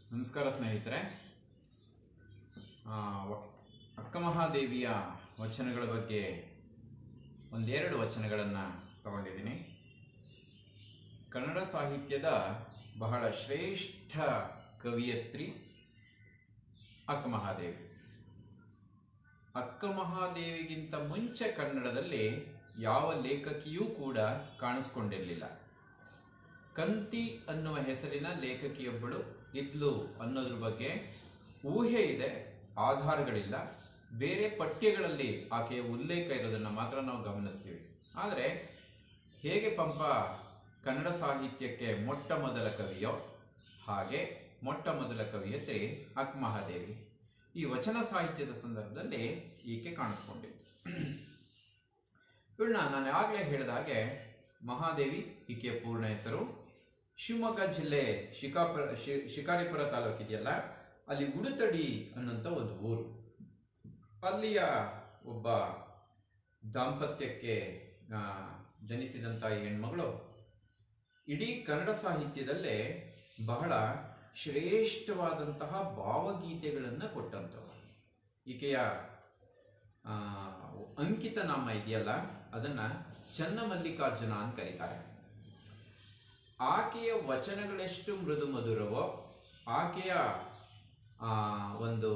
ನಮಸ್ಕಾರ ಸ್ನೇಹಿತರೆ ಆ, ವ- ಅಕ್ಕ ಮಹಾದೇವಿಯ ವಚನಗಳ ಬಗ್ಗೆ ಒಂದೆರಡು ವಚನಗಳನ್ನು ತಗೊಂಡಿದ್ದೀನಿ ಕನ್ನಡ ಸಾಹಿತ್ಯದ ಬಹಳ ಶ್ರೇಷ್ಠ ಕವಿಯತ್ರಿ ಅಕ್ಕ ಮಹಾದೇವಿ ಅಕ್ಕ ಮಹಾದೇವಿಗಿಂತ ಮುಂಚೆ ಕನ್ನಡದಲ್ಲಿ ಯಾವ ಲೇಖಕಿಯೂ ಕೂಡ ಕಾಣಿಸ್ಕೊಂಡಿರಲಿಲ್ಲ ಕಂತಿ ಅನ್ನುವ ಹೆಸರಿನ ಲೇಖಕಿಯೊಬ್ಬಳು ಇದ್ಲು ಅನ್ನೋದ್ರ ಬಗ್ಗೆ ಊಹೆ ಇದೆ ಆಧಾರಗಳಿಲ್ಲ ಬೇರೆ ಪಠ್ಯಗಳಲ್ಲಿ ಆಕೆಯ ಉಲ್ಲೇಖ ಇರೋದನ್ನು ಮಾತ್ರ ನಾವು ಗಮನಿಸ್ತೀವಿ ಆದರೆ ಹೇಗೆ ಪಂಪ ಕನ್ನಡ ಸಾಹಿತ್ಯಕ್ಕೆ ಮೊಟ್ಟ ಮೊದಲ ಕವಿಯೋ ಹಾಗೆ ಮೊಟ್ಟ ಮೊದಲ ಕವಿಯತ್ರಿ ಅಕ್ ಮಹಾದೇವಿ ಈ ವಚನ ಸಾಹಿತ್ಯದ ಸಂದರ್ಭದಲ್ಲಿ ಈಕೆ ಕಾಣಿಸ್ಕೊಂಡಿತ್ತು ಇವಳನ್ನ ನಾನು ಆಗಲೇ ಹೇಳಿದ ಹಾಗೆ ಮಹಾದೇವಿ ಈಕೆಯ ಪೂರ್ಣ ಹೆಸರು ಶಿವಮೊಗ್ಗ ಜಿಲ್ಲೆ ಶಿಕಾಪುರ ಶಿ- ಶಿಕಾರಿಪುರ ತಾಲೂಕಿದೆಯಲ್ಲ ಅಲ್ಲಿ ಉಡುತಡಿ ಅನ್ನೋಂಥ ಒಂದು ಊರು ಅಲ್ಲಿಯ ಒಬ್ಬ ದಾಂಪತ್ಯಕ್ಕೆ ಆ, ಜನಿಸಿದಂಥ ಈ ಹೆಣ್ಮಗಳು ಇಡೀ ಕನ್ನಡ ಸಾಹಿತ್ಯದಲ್ಲೇ ಬಹಳ ಶ್ರೇಷ್ಠವಾದಂತಹ ಭಾವಗೀತೆಗಳನ್ನು ಕೊಟ್ಟಂಥವ್ರು ಈಕೆಯ ಆ, ಅಂಕಿತ ನಾಮ ಇದೆಯಲ್ಲ ಅದನ್ನ ಚನ್ನಮಲ್ಲಿಕಾರ್ಜುನ ಅಂತ ಕರೀತಾರೆ ಆಕೆಯ ವಚನಗಳೆಷ್ಟು ಮೃದು ಮಧುರವೋ ಆಕೆಯ ಆ, ಒಂದು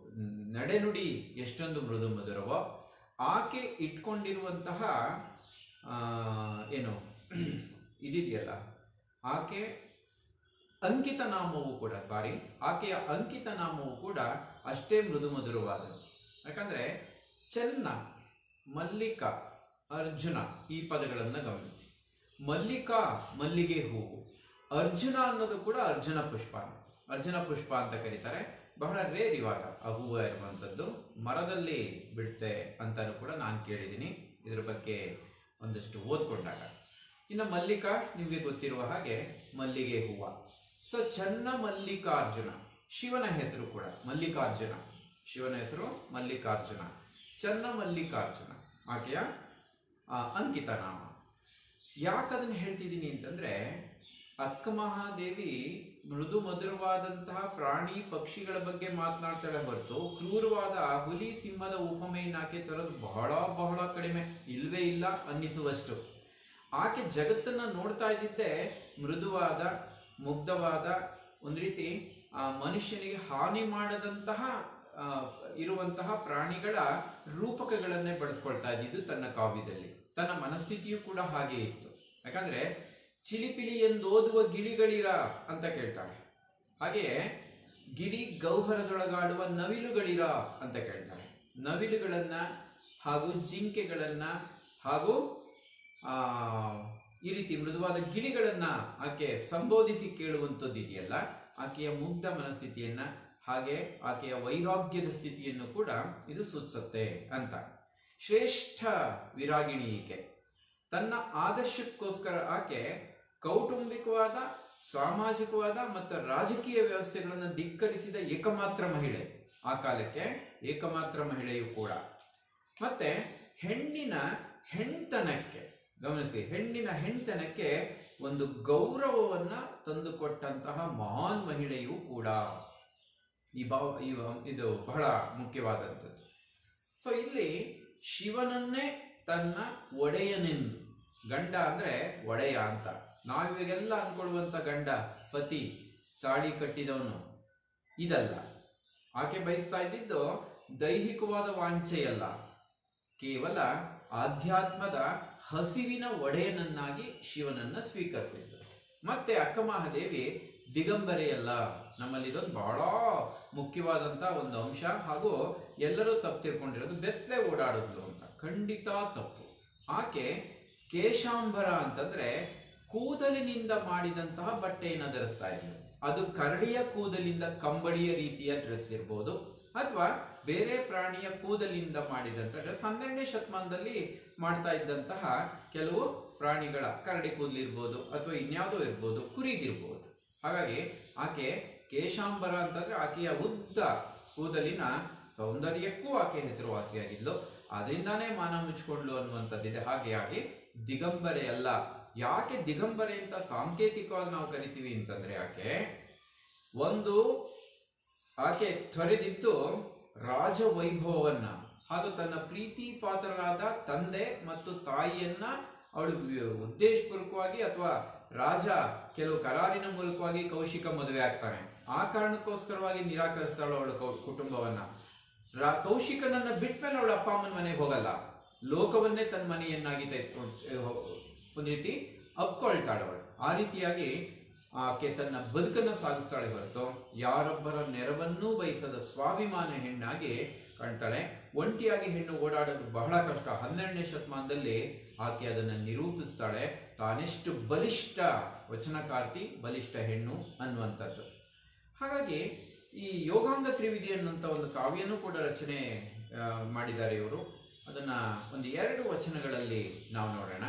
ನಡೆನುಡಿ ಎಷ್ಟೊಂದು ಮೃದು ಮಧುರವೋ ಆಕೆ ಇಟ್ಕೊಂಡಿರುವಂತಹ ಆ, ಏನು ಇದಿದೆಯಲ್ಲ ಆಕೆ ಅಂಕಿತ ನಾಮವು ಕೂಡ ಸಾರಿ ಆಕೆಯ ಅಂಕಿತ ನಾಮವು ಕೂಡ ಅಷ್ಟೇ ಮೃದು ಮಧುರವಾದದ್ದು ಯಾಕಂದ್ರೆ ಚೆನ್ನ ಮಲ್ಲಿಕ ಅರ್ಜುನ ಈ ಪದಗಳನ್ನು ಗಮನಿಸಿ ಮಲ್ಲಿಕಾ ಮಲ್ಲಿಗೆ ಹೂವು ಅರ್ಜುನ ಅನ್ನೋದು ಕೂಡ ಅರ್ಜುನ ಪುಷ್ಪ ಅರ್ಜುನ ಪುಷ್ಪ ಅಂತ ಕರೀತಾರೆ ಬಹಳ ರೇರ್ ಇವಾಗ ಆ ಹೂವು ಇರುವಂಥದ್ದು ಮರದಲ್ಲಿ ಬಿಡುತ್ತೆ ಅಂತಾನು ಕೂಡ ನಾನು ಕೇಳಿದ್ದೀನಿ ಇದ್ರ ಬಗ್ಗೆ ಒಂದಷ್ಟು ಓದ್ಕೊಂಡಾಗ ಇನ್ನು ಮಲ್ಲಿಕಾ ನಿಮಗೆ ಗೊತ್ತಿರುವ ಹಾಗೆ ಮಲ್ಲಿಗೆ ಹೂವ ಸೊ ಚನ್ನ ಮಲ್ಲಿಕಾರ್ಜುನ ಶಿವನ ಹೆಸರು ಕೂಡ ಮಲ್ಲಿಕಾರ್ಜುನ ಶಿವನ ಹೆಸರು ಮಲ್ಲಿಕಾರ್ಜುನ ಚನ್ನ ಮಲ್ಲಿಕಾರ್ಜುನ ಆಕೆಯ ಆ, ಅಂಕಿತ ನಾಮ ಯಾಕೆ ಅದನ್ನು ಹೇಳ್ತಿದ್ದೀನಿ ಅಂತಂದ್ರೆ ಅಕ್ಕ ಮಹಾದೇವಿ ಮೃದು ಮಧುರವಾದಂತಹ ಪ್ರಾಣಿ ಪಕ್ಷಿಗಳ ಬಗ್ಗೆ ಮಾತನಾಡ್ತಾಳೆ ಹೊರತು ಕ್ರೂರವಾದ ಹುಲಿ ಸಿಂಹದ ಉಪಮೆಯನ್ನು ಆಕೆ ತರೋದು ಬಹಳ ಬಹಳ ಕಡಿಮೆ ಇಲ್ವೇ ಇಲ್ಲ ಅನ್ನಿಸುವಷ್ಟು ಆಕೆ ಜಗತ್ತನ್ನ ನೋಡ್ತಾ ಇದ್ದಿದ್ದೆ ಮೃದುವಾದ ಮುಗ್ಧವಾದ ಒಂದು ರೀತಿ ಆ ಮನುಷ್ಯನಿಗೆ ಹಾನಿ ಮಾಡದಂತಹ ಆ, ಇರುವಂತಹ ಪ್ರಾಣಿಗಳ ರೂಪಕಗಳನ್ನೇ ಬಳಸ್ಕೊಳ್ತಾ ಇದ್ದಿದ್ದು ತನ್ನ ಕಾವ್ಯದಲ್ಲಿ ತನ್ನ ಮನಸ್ಥಿತಿಯೂ ಕೂಡ ಹಾಗೆ ಇತ್ತು ಯಾಕಂದ್ರೆ ಚಿಲಿಪಿಲಿ ಎಂದೋದುವ ಗಿಳಿಗಳಿರ ಅಂತ ಕೇಳ್ತಾಳೆ ಹಾಗೆಯೇ ಗಿರಿ ಗೌಹರದೊಳಗಾಡುವ ನವಿಲುಗಳಿರ ಅಂತ ಕೇಳ್ತಾಳೆ ನವಿಲುಗಳನ್ನ ಹಾಗೂ ಜಿಂಕೆಗಳನ್ನ ಹಾಗೂ ಆ ಈ ರೀತಿ ಮೃದುವಾದ ಗಿಳಿಗಳನ್ನ ಆಕೆ ಸಂಬೋಧಿಸಿ ಕೇಳುವಂಥದ್ದು ಇದೆಯಲ್ಲ ಆಕೆಯ ಮುಗ್ಧ ಮನಸ್ಥಿತಿಯನ್ನ ಹಾಗೆ ಆಕೆಯ ವೈರಾಗ್ಯದ ಸ್ಥಿತಿಯನ್ನು ಕೂಡ ಇದು ಸೂಚಿಸುತ್ತೆ ಅಂತ ಶ್ರೇಷ್ಠ ವಿರಾಗಿಣಿ ಈಕೆ ತನ್ನ ಆದರ್ಶಕ್ಕೋಸ್ಕರ ಆಕೆ ಕೌಟುಂಬಿಕವಾದ ಸಾಮಾಜಿಕವಾದ ಮತ್ತು ರಾಜಕೀಯ ವ್ಯವಸ್ಥೆಗಳನ್ನು ಧಿಕ್ಕರಿಸಿದ ಏಕಮಾತ್ರ ಮಹಿಳೆ ಆ ಕಾಲಕ್ಕೆ ಏಕಮಾತ್ರ ಮಹಿಳೆಯು ಕೂಡ ಮತ್ತೆ ಹೆಣ್ಣಿನ ಹೆಣ್ತನಕ್ಕೆ ಗಮನಿಸಿ ಹೆಣ್ಣಿನ ಹೆಣ್ತನಕ್ಕೆ ಒಂದು ಗೌರವವನ್ನ ತಂದುಕೊಟ್ಟಂತಹ ಮಹಾನ್ ಮಹಿಳೆಯೂ ಕೂಡ ಈ ಭಾವ ಈ ಇದು ಬಹಳ ಮುಖ್ಯವಾದಂಥದ್ದು ಸೊ ಇಲ್ಲಿ ಶಿವನನ್ನೇ ತನ್ನ ಒಡೆಯನೆಂದು ಗಂಡ ಅಂದ್ರೆ ಒಡೆಯ ಅಂತ ನಾವಿವಾಗೆಲ್ಲ ಅನ್ಕೊಳ್ಳುವಂತ ಗಂಡ ಪತಿ ತಾಳಿ ಕಟ್ಟಿದವನು ಇದಲ್ಲ ಆಕೆ ಬಯಸ್ತಾ ಇದ್ದಿದ್ದು ದೈಹಿಕವಾದ ವಾಂಛೆಯಲ್ಲ ಕೇವಲ ಆಧ್ಯಾತ್ಮದ ಹಸಿವಿನ ಒಡೆಯನನ್ನಾಗಿ ಶಿವನನ್ನ ಸ್ವೀಕರಿಸಿದ್ದು ಮತ್ತೆ ಅಕ್ಕ ಮಹಾದೇವಿ ದಿಗಂಬರೆಯಲ್ಲ ನಮ್ಮಲ್ಲಿ ಇದೊಂದು ಬಹಳ ಮುಖ್ಯವಾದಂತ ಒಂದು ಅಂಶ ಹಾಗೂ ಎಲ್ಲರೂ ತಪ್ಪು ತಿಳ್ಕೊಂಡಿರೋದು ಬೆತ್ತಲೆ ಓಡಾಡಿದ್ಲು ಅಂತ ಖಂಡಿತ ತಪ್ಪು ಆಕೆ ಕೇಶಾಂಬರ ಅಂತಂದ್ರೆ ಕೂದಲಿನಿಂದ ಮಾಡಿದಂತಹ ಬಟ್ಟೆಯನ್ನು ಧರಿಸ್ತಾ ಇದ್ಲು ಅದು ಕರಡಿಯ ಕೂದಲಿಂದ ಕಂಬಳಿಯ ರೀತಿಯ ಡ್ರೆಸ್ ಇರ್ಬೋದು ಅಥವಾ ಬೇರೆ ಪ್ರಾಣಿಯ ಕೂದಲಿಂದ ಮಾಡಿದಂತ ಡ್ರೆಸ್ ಹನ್ನೆರಡನೇ ಶತಮಾನದಲ್ಲಿ ಮಾಡ್ತಾ ಇದ್ದಂತಹ ಕೆಲವು ಪ್ರಾಣಿಗಳ ಕರಡಿ ಕೂದಲಿರ್ಬೋದು ಅಥವಾ ಇನ್ಯಾವುದೋ ಇರ್ಬೋದು ಕುರಿಗಿರ್ಬೋದು ಹಾಗಾಗಿ ಆಕೆ ಕೇಶಾಂಬರ ಅಂತಂದ್ರೆ ಆಕೆಯ ಉದ್ದ ಕೂದಲಿನ ಸೌಂದರ್ಯಕ್ಕೂ ಆಕೆ ಹೆಸರುವಾಸಿಯಾಗಿದ್ಲು ಅದರಿಂದಾನೇ ಮಾನ ಮುಚ್ಕೊಂಡ್ಲು ಅನ್ನುವಂಥದ್ದಿದೆ ಹಾಗೆ ಆಗಿ ದಿಗಂಬರೆ ಅಲ್ಲ ಯಾಕೆ ದಿಗಂಬರೆ ಅಂತ ಸಾಂಕೇತಿಕವಾಗಿ ನಾವು ಕರಿತೀವಿ ಅಂತಂದ್ರೆ ಯಾಕೆ ಒಂದು ಆಕೆ ತೊರೆದಿದ್ದು ರಾಜವೈಭವವನ್ನ ಹಾಗೂ ತನ್ನ ಪ್ರೀತಿ ಪಾತ್ರರಾದ ತಂದೆ ಮತ್ತು ತಾಯಿಯನ್ನ ಅವಳು ಉದ್ದೇಶಪೂರ್ವಕವಾಗಿ ಅಥವಾ ರಾಜ ಕೆಲವು ಕರಾರಿನ ಮೂಲಕವಾಗಿ ಕೌಶಿಕ ಮದುವೆ ಆಗ್ತಾನೆ ಆ ಕಾರಣಕ್ಕೋಸ್ಕರವಾಗಿ ನಿರಾಕರಿಸ್ತಾಳು ಅವಳ ಕೌ- ಕುಟುಂಬವನ್ನ ರಾ- ಕೌಶಿಕನನ್ನ ಬಿಟ್ಮೇಲೆ ಅವಳ ಅಪ್ಪ ಅಮ್ಮನ ಮನೆಗೆ ಹೋಗಲ್ಲ ಲೋಕವನ್ನೇ ತನ್ನ ಮನೆಯನ್ನಾಗಿ ತೆಗೆದುಕೊಂಡು ಒಂದು ರೀತಿ ಅಪ್ಕೊಳ್ತಾಳೆ ಅವಳು ಆ ರೀತಿಯಾಗಿ ಆಕೆ ತನ್ನ ಬದುಕನ್ನು ಸಾಗಿಸ್ತಾಳೆ ಹೊರತು ಯಾರೊಬ್ಬರ ನೆರವನ್ನೂ ಬಯಸದ ಸ್ವಾಭಿಮಾನ ಹೆಣ್ಣಾಗಿ ಕಾಣ್ತಾಳೆ ಒಂಟಿಯಾಗಿ ಹೆಣ್ಣು ಓಡಾಡೋದು ಬಹಳ ಕಷ್ಟ ಹನ್ನೆರಡನೇ ಶತಮಾನದಲ್ಲಿ ಆಕೆ ಅದನ್ನು ನಿರೂಪಿಸ್ತಾಳೆ ತಾನೆಷ್ಟು ಬಲಿಷ್ಠ ವಚನಕಾರ್ತಿ ಬಲಿಷ್ಠ ಹೆಣ್ಣು ಅನ್ನುವಂಥದ್ದು ಹಾಗಾಗಿ ಈ ಯೋಗಾಂಗ ತ್ರಿವಿಧಿ ಅನ್ನುವಂಥ ಒಂದು ಕಾವ್ಯನೂ ಕೂಡ ರಚನೆ ಆ, ಮಾಡಿದ್ದಾರೆ ಇವರು ಅದನ್ನ ಒಂದು ಎರಡು ವಚನಗಳಲ್ಲಿ ನಾವು ನೋಡೋಣ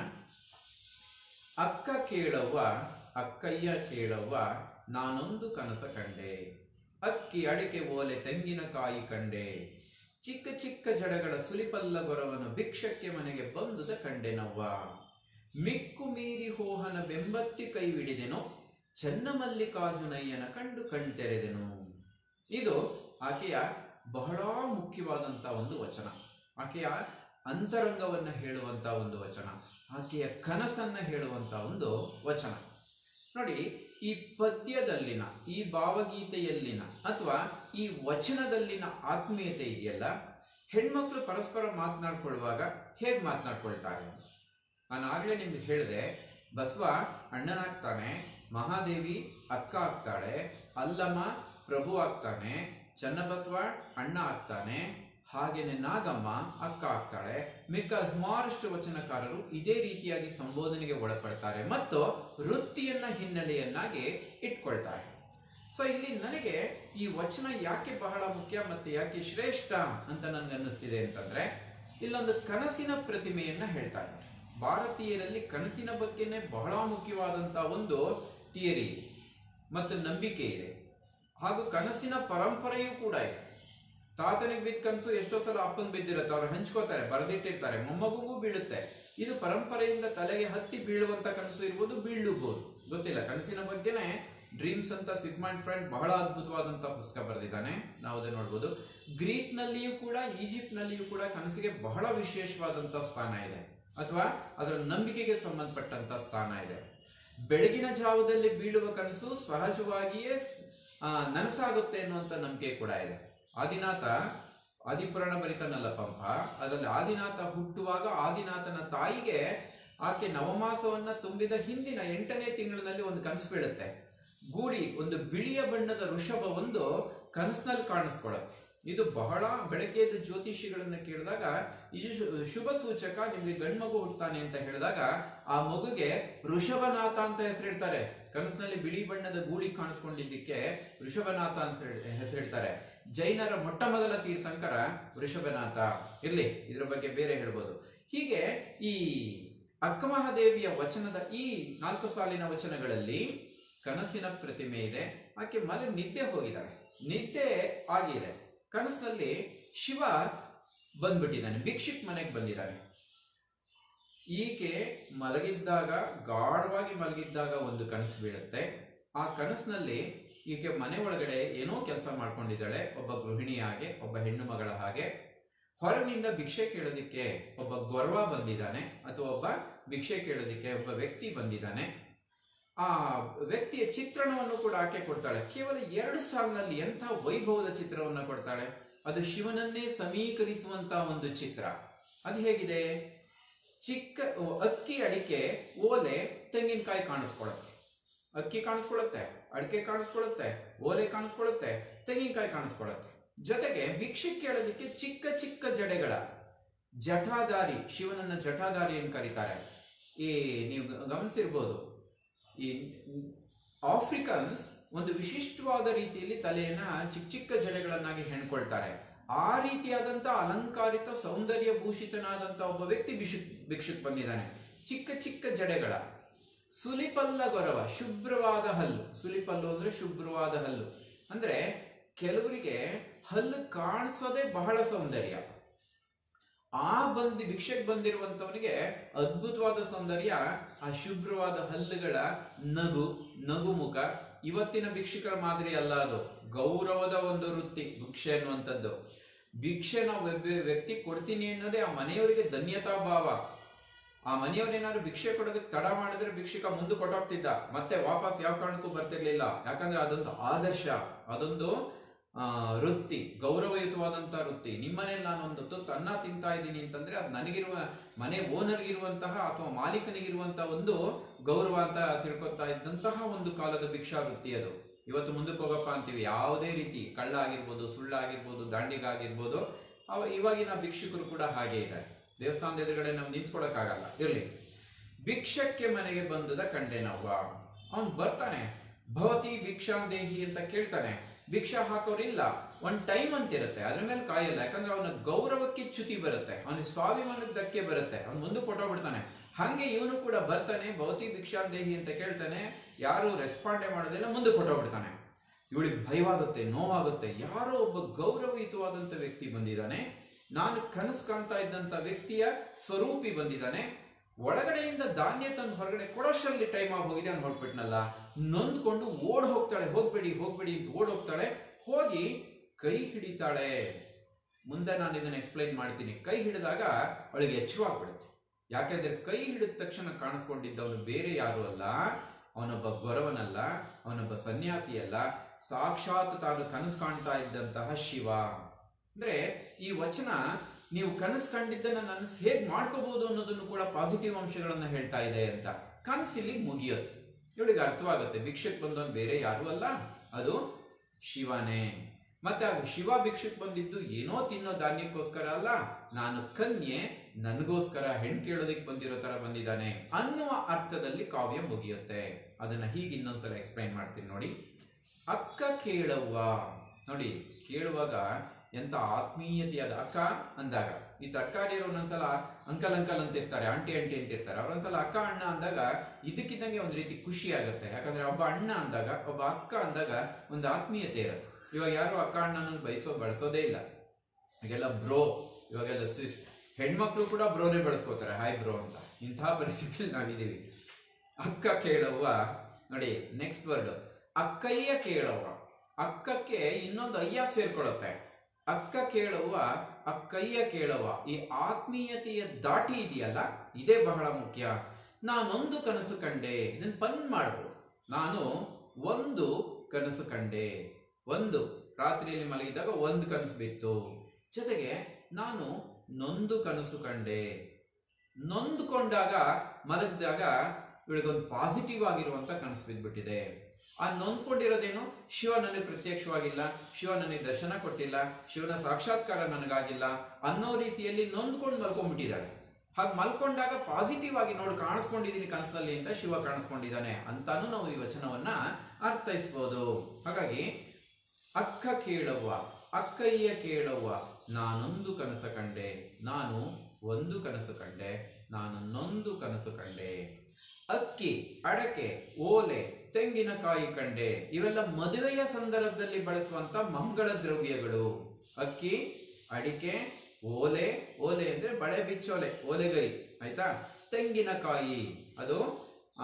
ಅಕ್ಕ ಕೇಳವ್ವ ಅಕ್ಕಯ್ಯ ಕೇಳವ್ವ ನಾನೊಂದು ಕನಸ ಕಂಡೆ ಅಕ್ಕಿ ಅಡಿಕೆ ಓಲೆ ತೆಂಗಿನಕಾಯಿ ಕಂಡೆ ಚಿಕ್ಕ ಚಿಕ್ಕ ಜಡಗಳ ಸುಲಿಪಲ್ಲ ಗೊರವನು ಭಿಕ್ಷಕ್ಕೆ ಮನೆಗೆ ಬಂದುದ ಕಂಡೆನವ್ವ ಮಿಕ್ಕು ಮೀರಿ ಹೋಹನ ಬೆಂಬತ್ತಿ ಕೈವಿಡಿದೆನು ಚನ್ನಮಲ್ಲಿಕಾರ್ಜುನಯ್ಯನ ಕಂಡು ಕಣ್ತೆರೆದೆನು ಇದು ಆಕೆಯ ಬಹಳ ಮುಖ್ಯವಾದಂತ ಒಂದು ವಚನ ಆಕೆಯ ಅಂತರಂಗವನ್ನ ಹೇಳುವಂತ ಒಂದು ವಚನ ಆಕೆಯ ಕನಸನ್ನ ಹೇಳುವಂತ ಒಂದು ವಚನ ನೋಡಿ ಈ ಪದ್ಯದಲ್ಲಿನ ಈ ಭಾವಗೀತೆಯಲ್ಲಿನ ಅಥವಾ ಈ ವಚನದಲ್ಲಿನ ಆತ್ಮೀಯತೆ ಇದೆಯಲ್ಲ ಹೆಣ್ಮಕ್ಳು ಪರಸ್ಪರ ಮಾತನಾಡ್ಕೊಳ್ಳುವಾಗ ಹೇಗೆ ಮಾತನಾಡ್ಕೊಳ್ತಾರೆ ನಾನು ಆಗ್ಲೇ ನಿಮ್ಗೆ ಹೇಳಿದೆ ಬಸವ ಅಣ್ಣನಾಗ್ತಾನೆ ಮಹಾದೇವಿ ಅಕ್ಕ ಆಗ್ತಾಳೆ ಅಲ್ಲಮ್ಮ ಪ್ರಭು ಆಗ್ತಾನೆ ಚನ್ನಬಸವ ಅಣ್ಣ ಆಗ್ತಾನೆ ಹಾಗೇನೆ ನಾಗಮ್ಮ ಅಕ್ಕ ಆಗ್ತಾಳೆ ಮಿಕ್ಕ ಸುಮಾರಷ್ಟು ವಚನಕಾರರು ಇದೇ ರೀತಿಯಾಗಿ ಸಂಬೋಧನೆಗೆ ಒಳಪಡ್ತಾರೆ ಮತ್ತು ವೃತ್ತಿಯನ್ನ ಹಿನ್ನೆಲೆಯನ್ನಾಗಿ ಇಟ್ಕೊಳ್ತಾರೆ ಸೊ ಇಲ್ಲಿ ನನಗೆ ಈ ವಚನ ಯಾಕೆ ಬಹಳ ಮುಖ್ಯ ಮತ್ತೆ ಯಾಕೆ ಶ್ರೇಷ್ಠ ಅಂತ ನನ್ಗೆ ಅನ್ನಿಸ್ತಿದೆ ಅಂತಂದ್ರೆ ಇಲ್ಲೊಂದು ಕನಸಿನ ಪ್ರತಿಮೆಯನ್ನ ಹೇಳ್ತಾ ಇದ್ದಾರೆ ಭಾರತೀಯರಲ್ಲಿ ಕನಸಿನ ಬಗ್ಗೆನೇ ಬಹಳ ಮುಖ್ಯವಾದಂತ ಒಂದು ಥಿಯರಿ ಇದೆ ಮತ್ತು ನಂಬಿಕೆ ಇದೆ ಹಾಗೂ ಕನಸಿನ ಪರಂಪರೆಯೂ ಕೂಡ ಇದೆ ತಾತನಿಗೆ ಬಿದ್ದ ಕನಸು ಎಷ್ಟೋ ಸಲ ಅಪ್ಪನ್ ಬಿದ್ದಿರುತ್ತೆ ಅವ್ರು ಹಂಚ್ಕೋತಾರೆ ಬರೆದಿಟ್ಟಿರ್ತಾರೆ ಮೊಮ್ಮಗುಗೂ ಬೀಳುತ್ತೆ ಇದು ಪರಂಪರೆಯಿಂದ ತಲೆಗೆ ಹತ್ತಿ ಬೀಳುವಂತ ಕನಸು ಇರ್ಬೋದು ಬೀಳಬಹುದು ಗೊತ್ತಿಲ್ಲ ಕನಸಿನ ಬಗ್ಗೆನೇ ಡ್ರೀಮ್ಸ್ ಅಂತ ಸಿಗ್ಮಂಡ್ ಫ್ರೆಂಡ್ ಬಹಳ ಅದ್ಭುತವಾದಂತ ಪುಸ್ತಕ ಬರೆದಿದ್ದಾನೆ ನಾವು ಅದನ್ನ ನೋಡ್ಬೋದು ಗ್ರೀಕ್ ನಲ್ಲಿಯೂ ಕೂಡ ಈಜಿಪ್ಟ್ ನಲ್ಲಿಯೂ ಕೂಡ ಕನಸಿಗೆ ಬಹಳ ವಿಶೇಷವಾದಂತ ಸ್ಥಾನ ಇದೆ ಅಥವಾ ಅದರ ನಂಬಿಕೆಗೆ ಸಂಬಂಧಪಟ್ಟಂತ ಸ್ಥಾನ ಇದೆ ಬೆಳಗಿನ ಜಾವದಲ್ಲಿ ಬೀಳುವ ಕನಸು ಸಹಜವಾಗಿಯೇ ಆ, ನನಸಾಗುತ್ತೆ ಅನ್ನುವಂತ ನಂಬಿಕೆ ಕೂಡ ಇದೆ ಆದಿನಾಥ ಆದಿಪುರಾಣ ಬರಿತಾನಲ್ಲ ಪಂಪ ಅದರಲ್ಲಿ ಆದಿನಾಥ ಹುಟ್ಟುವಾಗ ಆದಿನಾಥನ ತಾಯಿಗೆ ಆಕೆ ನವಮಾಸವನ್ನ ತುಂಬಿದ ಹಿಂದಿನ ಎಂಟನೇ ತಿಂಗಳಿನಲ್ಲಿ ಒಂದು ಕನಸು ಬೀಳುತ್ತೆ ಗೂಡಿ ಒಂದು ಬಿಳಿಯ ಬಣ್ಣದ ವೃಷಭ ಒಂದು ಕನಸಿನಲ್ಲಿ ಕಾಣಿಸ್ಕೊಳತ್ತೆ ಇದು ಬಹಳ ಬೆಳಗ್ಗೆ ಎದ್ದು ಜ್ಯೋತಿಷಿಗಳನ್ನ ಕೇಳಿದಾಗ ಇದು ಶು- ಶುಭ ಸೂಚಕ ನಿಮ್ಗೆ ಗಂಡ್ಮಗು ಹುಟ್ತಾನೆ ಅಂತ ಹೇಳಿದಾಗ ಆ ಮಗುಗೆ ವೃಷಭನಾಥ ಅಂತ ಹೆಸರಿಡ್ತಾರೆ ಕನಸಿನಲ್ಲಿ ಬಿಳಿ ಬಣ್ಣದ ಗೂಳಿ ಕಾಣಿಸ್ಕೊಂಡಿದ್ದಕ್ಕೆ ವೃಷಭನಾಥ ಅಂತ ಹೇಳಿ- ಹೆಸರಿಡ್ತಾರೆ ಜೈನರ ಮೊಟ್ಟ ಮೊದಲ ತೀರ್ಥಂಕರ ವೃಷಭನಾಥ ಇರ್ಲಿ ಇದ್ರ ಬಗ್ಗೆ ಬೇರೆ ಹೇಳ್ಬೋದು ಹೀಗೆ ಈ ಅಕ್ಕಮಹಾದೇವಿಯ ವಚನದ ಈ ನಾಲ್ಕು ಸಾಲಿನ ವಚನಗಳಲ್ಲಿ ಕನಸಿನ ಪ್ರತಿಮೆ ಇದೆ ಆಕೆ ಮಲೆ ನಿದ್ದೆ ಹೋಗಿದ್ದಾಳೆ ನಿದ್ದೆ ಆಗಿದೆ ಕನಸಿನಲ್ಲಿ ಶಿವ ಬಂದ್ಬಿಟ್ಟಿದ್ದಾನೆ ಭಿಕ್ಷಿಕ್ ಮನೆಗೆ ಬಂದಿದ್ದಾನೆ ಈಕೆ ಮಲಗಿದ್ದಾಗ ಗಾಢವಾಗಿ ಮಲಗಿದ್ದಾಗ ಒಂದು ಕನಸು ಬೀಳುತ್ತೆ ಆ ಕನಸಿನಲ್ಲಿ ಈಕೆ ಮನೆ ಒಳಗಡೆ ಏನೋ ಕೆಲಸ ಮಾಡ್ಕೊಂಡಿದ್ದಾಳೆ ಒಬ್ಬ ಗೃಹಿಣಿ ಹಾಗೆ ಒಬ್ಬ ಹೆಣ್ಣು ಮಗಳ ಹಾಗೆ ಹೊರಗಿನಿಂದ ಭಿಕ್ಷೆ ಕೇಳೋದಿಕ್ಕೆ ಒಬ್ಬ ಗೊರ್ವ ಬಂದಿದ್ದಾನೆ ಅಥವಾ ಒಬ್ಬ ಭಿಕ್ಷೆ ಕೇಳೋದಿಕ್ಕೆ ಒಬ್ಬ ವ್ಯಕ್ತಿ ಬಂದಿದ್ದಾನೆ ಆ ವ್ಯಕ್ತಿಯ ಚಿತ್ರಣವನ್ನು ಕೂಡ ಆಕೆ ಕೊಡ್ತಾಳೆ ಕೇವಲ ಎರಡು ಸಾಲಿನಲ್ಲಿ ಎಂಥ ವೈಭವದ ಚಿತ್ರವನ್ನ ಕೊಡ್ತಾಳೆ ಅದು ಶಿವನನ್ನೇ ಸಮೀಕರಿಸುವಂತ ಒಂದು ಚಿತ್ರ ಅದು ಹೇಗಿದೆ ಚಿಕ್ಕ ಅಕ್ಕಿ ಅಡಿಕೆ ಓಲೆ ತೆಂಗಿನಕಾಯಿ ಕಾಣಿಸ್ಕೊಳತ್ತೆ ಅಕ್ಕಿ ಕಾಣಿಸ್ಕೊಳುತ್ತೆ ಅಡಿಕೆ ಕಾಣಿಸ್ಕೊಳುತ್ತೆ ಓಲೆ ಕಾಣಿಸ್ಕೊಳುತ್ತೆ ತೆಂಗಿನಕಾಯಿ ಕಾಣಿಸ್ಕೊಳುತ್ತೆ ಜೊತೆಗೆ ಭಿಕ್ಷೆ ಕೇಳೋದಕ್ಕೆ ಚಿಕ್ಕ ಚಿಕ್ಕ ಜಡೆಗಳ ಜಟಾಧಾರಿ ಶಿವನನ್ನ ಜಟಾಧಾರಿ ಅಂತ ಕರೀತಾರೆ ಈ ನೀವು ಗಮನಿಸಿರ್ಬೋದು ಈ ಆಫ್ರಿಕನ್ಸ್ ಒಂದು ವಿಶಿಷ್ಟವಾದ ರೀತಿಯಲ್ಲಿ ತಲೆಯನ್ನ ಚಿಕ್ಕ ಚಿಕ್ಕ ಜಡೆಗಳನ್ನಾಗಿ ಹೆಣ್ಕೊಳ್ತಾರೆ ಆ ರೀತಿಯಾದಂತ ಅಲಂಕಾರಿತ ಸೌಂದರ್ಯ ಭೂಷಿತನಾದಂತ ಒಬ್ಬ ವ್ಯಕ್ತಿ ಭಿಕ್ಷುಕ್ ಭಿಕ್ಷುಕ್ ಬಂದಿದ್ದಾನೆ ಚಿಕ್ಕ ಚಿಕ್ಕ ಜಡೆಗಳ ಸುಲಿಪಲ್ಲ ಗೊರವ ಶುಭ್ರವಾದ ಹಲ್ಲು ಸುಲಿಪಲ್ಲು ಅಂದ್ರೆ ಶುಭ್ರವಾದ ಹಲ್ಲು ಅಂದ್ರೆ ಕೆಲವರಿಗೆ ಹಲ್ಲು ಕಾಣಿಸೋದೇ ಬಹಳ ಸೌಂದರ್ಯ ಆ ಬಂದಿ ಭಿಕ್ಷೆಗೆ ಬಂದಿರುವಂತವನಿಗೆ ಅದ್ಭುತವಾದ ಸೌಂದರ್ಯ ಆ ಶುಭ್ರವಾದ ಹಲ್ಲುಗಳ ನಗು ನಗು ಮುಖ ಇವತ್ತಿನ ಭಿಕ್ಷುಕರ ಮಾದರಿ ಅಲ್ಲ ಅದು ಗೌರವದ ಒಂದು ವೃತ್ತಿ ಭಿಕ್ಷೆ ಅನ್ನುವಂಥದ್ದು ಭಿಕ್ಷೆ ನಾವು ವ್ಯ- ವ್ಯಕ್ತಿ ಕೊಡ್ತೀನಿ ಅನ್ನೋದೇ ಆ ಮನೆಯವರಿಗೆ ಧನ್ಯತಾ ಭಾವ ಆ ಮನೆಯವರೇನಾದ್ರು ಭಿಕ್ಷೆ ಕೊಡೋದಕ್ಕೆ ತಡ ಮಾಡಿದ್ರೆ ಭಿಕ್ಷುಕ ಮುಂದೆ ಕೊಟ್ಟೋಗ್ತಿದ್ದ ಮತ್ತೆ ವಾಪಸ್ ಯಾವ ಕಾರಣಕ್ಕೂ ಬರ್ತಿರ್ಲಿಲ್ಲ ಯಾಕಂದ್ರೆ ಅದೊಂದು ಆದರ್ಶ ಅದೊಂದು ಆ, ವೃತ್ತಿ ಗೌರವಯುತವಾದಂತ ವೃತ್ತಿ ನಿಮ್ಮನೇಲಿ ನಾನು ಒಂದು ತುತ್ತು ಅನ್ನ ತಿಂತಾ ಇದ್ದೀನಿ ಅಂತಂದ್ರೆ ಅದು ನನಗಿರುವ ಮನೆ ಓನರ್ಗಿರುವಂತಹ ಅಥವಾ ಮಾಲೀಕನಿಗಿರುವಂತಹ ಒಂದು ಗೌರವ ಅಂತ ತಿಳ್ಕೊತಾ ಇದ್ದಂತಹ ಒಂದು ಕಾಲದ ಭಿಕ್ಷಾ ವೃತ್ತಿ ಅದು ಇವತ್ತು ಮುಂದಕ್ಕೆ ಹೋಗಪ್ಪ ಅಂತೀವಿ ಯಾವುದೇ ರೀತಿ ಕಳ್ಳ ಆಗಿರ್ಬೋದು ಸುಳ್ಳ ಆಗಿರ್ಬೋದು ದಾಂಡಿಗ ಆಗಿರ್ಬೋದು ಅವ ಇವಾಗಿನ ಭಿಕ್ಷುಕರು ಕೂಡ ಹಾಗೆ ಇದ್ದಾರೆ ದೇವಸ್ಥಾನದ ಎದುರುಗಡೆ ನಾವು ನಿಂತ್ಕೊಳಕ್ಕಾಗಲ್ಲ ಇರ್ಲಿ ಭಿಕ್ಷಕ್ಕೆ ಮನೆಗೆ ಬಂದದ ಕಂಡೆ ನಾವು ಅವನು ಬರ್ತಾನೆ ಭವತಿ ಭಿಕ್ಷಾಂದೇಹಿ ಅಂತ ಕೇಳ್ತಾನೆ ಭಿಕ್ಷಾ ಹಾಕೋರಿಲ್ಲ ಒಂದ್ ಟೈಮ್ ಅಂತ ಇರುತ್ತೆ ಅದ್ರ ಮೇಲೆ ಕಾಯಲ್ಲ ಯಾಕಂದ್ರೆ ಅವನ ಗೌರವಕ್ಕೆ ಚ್ಯುತಿ ಬರುತ್ತೆ ಅವನ ಸ್ವಾಭಿಮಾನಕ್ಕೆ ಧಕ್ಕೆ ಬರುತ್ತೆ ಅವ್ನು ಮುಂದೆ ಕೊಟ್ಟೋಗ್ಬಿಡ್ತಾನೆ ಹಂಗೆ ಇವನು ಕೂಡ ಬರ್ತಾನೆ ಭವತಿ ಭಿಕ್ಷಾಂದೇಹಿ ಅಂತ ಕೇಳ್ತಾನೆ ಯಾರು ರೆಸ್ಪಾಂಡೇ ಮಾಡೋದಿಲ್ಲ ಮುಂದೆ ಕೊಟ್ಟೋಗ್ಬಿಡ್ತಾನೆ ಇವಳಿಗೆ ಭಯವಾಗುತ್ತೆ ನೋವಾಗುತ್ತೆ ಯಾರೋ ಒಬ್ಬ ಗೌರವಯುತವಾದಂತ ವ್ಯಕ್ತಿ ಬಂದಿದ್ದಾನೆ ನಾನು ಕನಸು ಕಾಣ್ತಾ ಇದ್ದಂತ ವ್ಯಕ್ತಿಯ ಸ್ವರೂಪಿ ಬಂದಿದ್ದಾನೆ ಒಳಗಡೆಯಿಂದ ಧಾನ್ಯ ತಂದು ಹೊರಗಡೆ ಕೊಡೋಷ್ಟರಲ್ಲಿ ಟೈಮ್ ಆಗಿ ಹೋಗಿದೆ ಅವ್ನು ಹೊರಟ್ಬಿಟ್ನಲ್ಲ ನೊಂದ್ಕೊಂಡು ಓಡ್ ಹೋಗ್ತಾಳೆ ಹೋಗ್ಬೇಡಿ ಹೋಗ್ಬೇಡಿ ಅಂತ ಓಡ್ ಹೋಗ್ತಾಳೆ ಹೋಗಿ ಕೈ ಹಿಡಿತಾಳೆ ಮುಂದೆ ನಾನು ಇದನ್ನ ಎಕ್ಸ್ಪ್ಲೈನ್ ಮಾಡ್ತೀನಿ ಕೈ ಹಿಡಿದಾಗ ಅವಳಿಗೆ ಎಚ್ಚರವಾಗ್ಬಿಡುತ್ತೆ ಯಾಕೆಂದ್ರೆ ಕೈ ಹಿಡಿದ ತಕ್ಷಣ ಕಾಣಿಸ್ಕೊಂಡಿದ್ದವನು ಬೇರೆ ಯಾರು ಅಲ್ಲ ಅವನೊಬ್ಬ ಗೊರವನಲ್ಲ ಅವನೊಬ್ಬ ಸನ್ಯಾಸಿ ಅಲ್ಲ ಸಾಕ್ಷಾತ್ ತಾನು ಕನಸು ಕಾಣ್ತಾ ಇದ್ದಂತಹ ಶಿವ ಅಂದ್ರೆ ಈ ವಚನ ನೀವು ಕನಸು ಕಂಡಿದ್ದನ್ನ ನಾನು ಹೇಗ್ ಮಾಡ್ಕೋಬಹುದು ಅನ್ನೋದನ್ನು ಕೂಡ ಪಾಸಿಟಿವ್ ಅಂಶಗಳನ್ನ ಹೇಳ್ತಾ ಇದೆ ಅಂತ ಕನಸಿಲ್ಲಿ ಮುಗಿಯುತ್ತೆ ಇವಳಿಗೆ ಅರ್ಥವಾಗುತ್ತೆ ಭಿಕ್ಷಕ್ ಬಂದವನು ಬೇರೆ ಯಾರು ಅಲ್ಲ ಅದು ಶಿವನೇ ಮತ್ತೆ ಆ ಶಿವ ಭಿಕ್ಷಕ್ ಬಂದಿದ್ದು ಏನೋ ತಿನ್ನೋ ಧಾನ್ಯಕ್ಕೋಸ್ಕರ ಅಲ್ಲ ನಾನು ಕನ್ಯೆ ನನಗೋಸ್ಕರ ಹೆಣ್ ಕೇಳೋದಕ್ಕೆ ಬಂದಿರೋ ತರ ಬಂದಿದ್ದಾನೆ ಅನ್ನುವ ಅರ್ಥದಲ್ಲಿ ಕಾವ್ಯ ಮುಗಿಯುತ್ತೆ ಅದನ್ನ ಹೀಗೆ ಇನ್ನೊಂದ್ಸಲ ಎಕ್ಸ್ಪ್ಲೈನ್ ಮಾಡ್ತೀನಿ ನೋಡಿ ಅಕ್ಕ ಕೇಳವ್ವ ನೋಡಿ ಕೇಳುವಾಗ ಎಂತ ಆತ್ಮೀಯತೆಯಾದ ಅಕ್ಕ ಅಂದಾಗ ಈ ತರಕಾರಿಯರು ಒಂದೊಂದ್ಸಲ ಅಂಕಲ್ ಅಂಕಲ್ ಅಂತ ಇರ್ತಾರೆ ಆಂಟಿ ಆಂಟಿ ಅಂತ ಇರ್ತಾರೆ ಅವ್ರೊಂದ್ಸಲ ಅಕ್ಕ ಅಣ್ಣ ಅಂದಾಗ ಇದಕ್ಕಿದ್ದಂಗೆ ಒಂದ್ ರೀತಿ ಖುಷಿ ಆಗುತ್ತೆ ಯಾಕಂದ್ರೆ ಒಬ್ಬ ಅಣ್ಣ ಅಂದಾಗ ಒಬ್ಬ ಅಕ್ಕ ಅಂದಾಗ ಒಂದು ಆತ್ಮೀಯತೆ ಇರುತ್ತೆ ಇವಾಗ ಯಾರು ಅಕ್ಕ ಅಣ್ಣನ ಬಯಸೋ ಬಳಸೋದೇ ಇಲ್ಲ ಈಗೆಲ್ಲ ಬ್ರೋ ಇವಾಗೆಲ್ಲ ಸಿಸ್ ಹೆಣ್ಮಕ್ಳು ಕೂಡ ಬ್ರೋನೇ ಬಳಸ್ಕೋತಾರೆ ಹಾಯ್ ಬ್ರೋ ಅಂತ ಇಂತಹ ಪರಿಸ್ಥಿತಿಯಲ್ಲಿ ನಾವಿದೀವಿ ಅಕ್ಕ ಕೇಳವ್ವ ನೋಡಿ ನೆಕ್ಸ್ಟ್ ವರ್ಡ್ ಅಕ್ಕಯ್ಯ ಕೇಳವ್ವ ಅಕ್ಕಕ್ಕೆ ಇನ್ನೊಂದು ಅಯ್ಯ ಸೇರ್ಕೊಳ್ಳುತ್ತೆ ಅಕ್ಕ ಕೇಳುವ ಅಕ್ಕಯ್ಯ ಕೇಳುವ ಈ ಆತ್ಮೀಯತೆಯ ದಾಟಿ ಇದೆಯಲ್ಲ ಇದೇ ಬಹಳ ಮುಖ್ಯ ನಾನೊಂದು ಕನಸು ಕಂಡೆ ಇದನ್ನ ಪನ್ ಮಾಡ್ಬೋದು ನಾನು ಒಂದು ಕನಸು ಕಂಡೆ ಒಂದು ರಾತ್ರಿಯಲ್ಲಿ ಮಲಗಿದಾಗ ಒಂದು ಕನಸು ಬಿತ್ತು ಜೊತೆಗೆ ನಾನು ನೊಂದು ಕನಸು ಕಂಡೆ ನೊಂದುಕೊಂಡಾಗ ಮಲಗಿದಾಗ ಇವಳಿಗೊಂದು ಪಾಸಿಟಿವ್ ಆಗಿರುವಂತ ಕನಸು ಬಿದ್ದ್ಬಿಟ್ಟಿದೆ ಆ ನೊಂದ್ಕೊಂಡಿರೋದೇನು ಶಿವ ನನಗೆ ಪ್ರತ್ಯಕ್ಷವಾಗಿಲ್ಲ ಶಿವ ನನಗೆ ದರ್ಶನ ಕೊಟ್ಟಿಲ್ಲ ಶಿವನ ಸಾಕ್ಷಾತ್ಕಾರ ನನಗಾಗಿಲ್ಲ ಅನ್ನೋ ರೀತಿಯಲ್ಲಿ ನೊಂದ್ಕೊಂಡು ಮಲ್ಕೊಂಡ್ಬಿಟ್ಟಿದ್ದಾಳೆ ಹಾಗೆ ಮಲ್ಕೊಂಡಾಗ ಪಾಸಿಟಿವ್ ಆಗಿ ನೋಡಿ ಕಾಣಿಸ್ಕೊಂಡಿದ್ದೀನಿ ಕನಸಲ್ಲಿ ಅಂತ ಶಿವ ಕಾಣಿಸ್ಕೊಂಡಿದ್ದಾನೆ ಅಂತಾನು ನಾವು ಈ ವಚನವನ್ನ ಅರ್ಥೈಸ್ಬೋದು ಹಾಗಾಗಿ ಅಕ್ಕ ಕೇಳವ್ವ ಅಕ್ಕಯ್ಯ ಕೇಳವ್ವ ನಾನೊಂದು ಕನಸು ಕಂಡೆ ನಾನು ಒಂದು ಕನಸು ಕಂಡೆ ನಾನು ನೊಂದು ಕನಸು ಕಂಡೆ ಅಕ್ಕಿ ಅಡಕೆ ಓಲೆ ತೆಂಗಿನಕಾಯಿ ಕಂಡೆ ಇವೆಲ್ಲ ಮದುವೆಯ ಸಂದರ್ಭದಲ್ಲಿ ಬಳಸುವಂತ ಮಂಗಳ ದ್ರವ್ಯಗಳು ಅಕ್ಕಿ ಅಡಿಕೆ ಓಲೆ ಓಲೆ ಅಂದ್ರೆ ಬಳೆ ಬಿಚ್ಚೋಲೆ ಓಲೆಗರಿ ಆಯ್ತಾ ತೆಂಗಿನಕಾಯಿ ಅದು ಆ